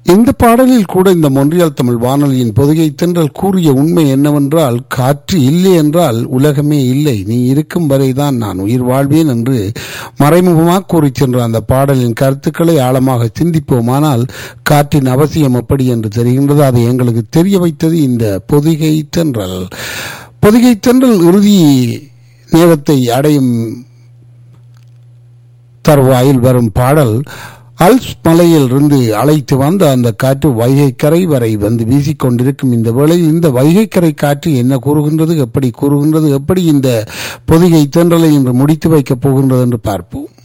இந்த பாடலில் கூட இந்த மொன்றியால் தமிழ் வானொலியின் பொதுகை தென்றல் கூறிய உண்மை என்னவென்றால் காற்று இல்லை என்றால் உலகமே இல்லை நீ இருக்கும் வரைதான் நான் உயிர் வாழ்வேன் என்று மறைமுகமாக கூறிச் சென்ற அந்த பாடலின் கருத்துக்களை ஆழமாக சிந்திப்போமானால் காற்றின் அவசியம் எப்படி என்று தெரிகின்றது அதை எங்களுக்கு தெரிய வைத்தது இந்த பொதிகை தென்றல் பொதிகை தென்றல் இறுதி நேரத்தை அடையும் தருவாயில் வரும் பாடல் அல்ஸ் மலையில் இருந்து அழைத்து வந்த அந்த காற்று வைகைக்கரை வரை வந்து வீசிக்கொண்டிருக்கும் இந்த வேளையில் இந்த வைகைக்கரை காற்று என்ன கூறுகின்றது எப்படி கூறுகின்றது எப்படி இந்த பொதிகை தென்றலை இன்று முடித்து வைக்கப் போகின்றது என்று பார்ப்போம்